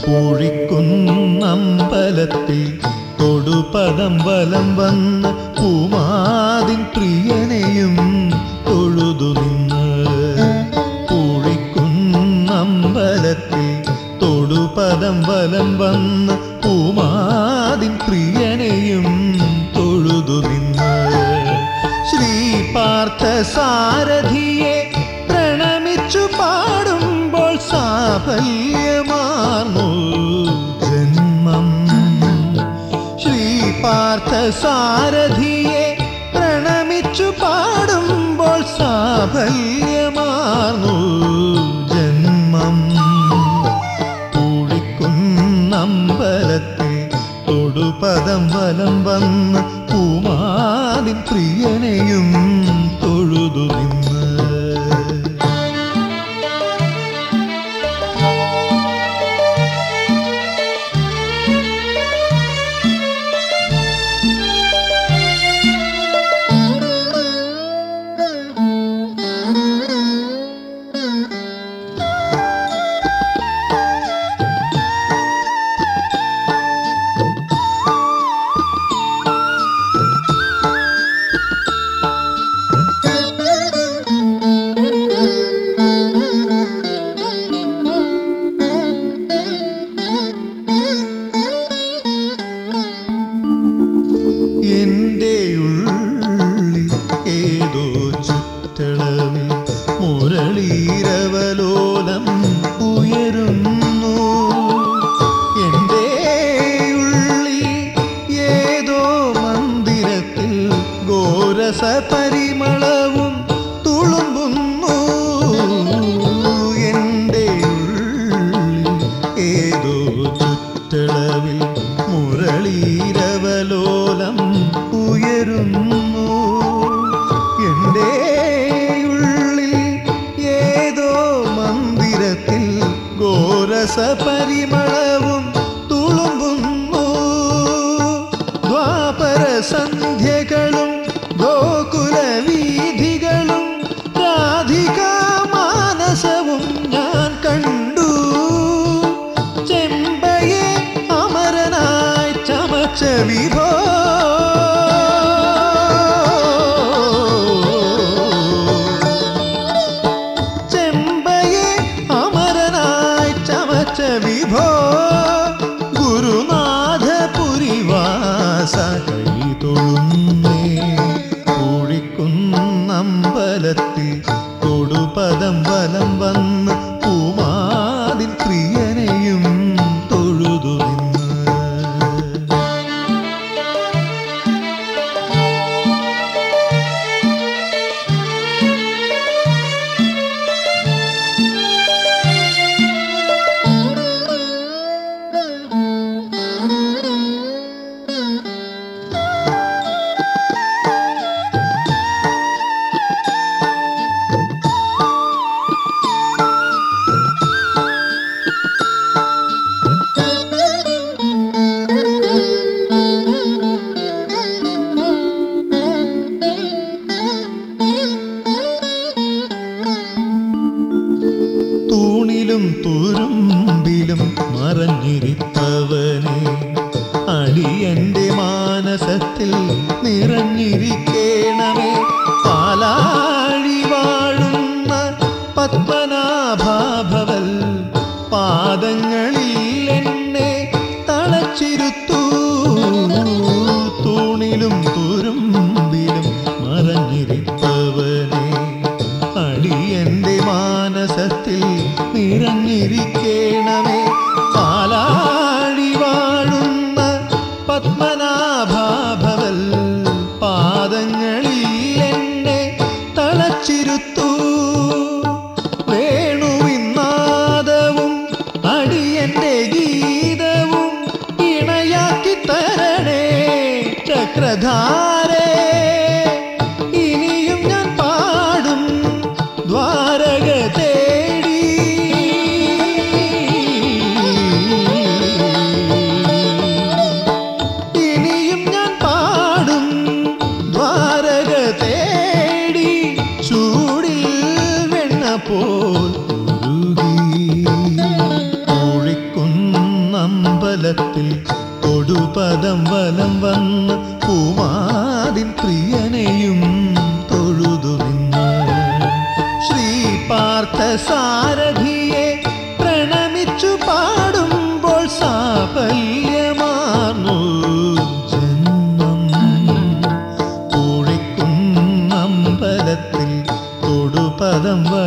പൂഴിക്കുന്നമ്പലത്തിൽ തൊടുപദം വലം വന്ന് പൂമാതിൻ പ്രിയനെയും തൊഴുതു നിന്ന് പൂഴിക്കുന്നമ്പലത്തിൽ തൊടുപദം വലം വന്ന് പൂമാതിൻ പ്രിയനെയും തൊഴുതു നിന്ന് ശ്രീ പാർത്ഥ സാരഥിയെ പ്രണമിച്ചു പാടുമ്പോൾ സാഫല്യമാർന്നു ജന്മം ശ്രീ പാർത്ഥ സാരഥിയെ പ്രണമിച്ചു പാടുമ്പോൾ സാഫല്യമാർന്നു ജന്മം പൂഴിക്കുന്നമ്പലത്തിൽ തൊടുപദം വലം വന്ന് പൂമാതിൻ പ്രിയനെയും തൊഴുതു നിന്ന് എന്റെ ഉള്ളിൽ ഏതോ ചുറ്റളവിൽ മുരളീരവലോലം ഉയരുന്നു എന്റെ ഉള്ളിൽ ഏതോ മന്ദിരത്തിൽ ഗോരസ പരിമളവും തുളുമ്പുന്നു എന്റെ ഉള്ളിൽ ഏതോ ചുറ്റളവിൽ മുരളീരവലോലം ഉയരുന്നു എൻ്റെ ഉള്ളിൽ ഏതോ മന്ദിരത്തിൽ ഗോരസ പരിമളവും തുളുമ്പുന്നു ദ്വാപര സന്ധ്യകളും ഗോകുല വീഥികളും രാധികാ മാനസവും ഞാൻ കണ്ടു ചെമ്പയെ അമരനായി ചമച്ച വിഭോ ചെമ്പയെ അമരനായി ചമച്ച വിഭോ ഗുരുനാഥ പുരിവാസ കൈതൊഴുന്നേ പൂഴിക്കുന്നമ്പലത്തിൽ തൊടുപദം വലം വന്ന് പൂമാതിൽ പ്രിയനെയും തൊഴുതു നിന്ന് തൂണിലും തുരുമ്പിലും മറഞ്ഞിരിപ്പവനെ അടിയന്റെ മാനസത്തിൽ നിറഞ്ഞിരിക്കേണമേ പാലാഴി വാഴുന്ന പത്മനാഭാഭവൽ പാദങ്ങളിൽ എന്നെ തളച്ചിരുത്തൂ തൂണിലും തുരുമ്പിലും മറഞ്ഞിരിപ്പവനെ അടിയന്റെ മാനസത്തിൽ നിറഞ്ഞിരിക്കേണമേ പാലാഴി വാഴുന്ന പത്മനാഭാഭവൽ പാദങ്ങളിൽ എന്നെ തളച്ചിരുത്തൂ വേണുവിന്നാദവും അടിയന്റെ ഗീതവും ഇണയാക്കി തരണേ ചക്രധാരേ ഇനിയും ഞാൻ പാടും ദ്വാരക തേടി ഇനിയും ഞാൻ പാടും ദ്വാരക തേടി ചൂടിൽ വെണ്ണ പോൽ ഉരുകി ഒഴിക്കുന്ന വളം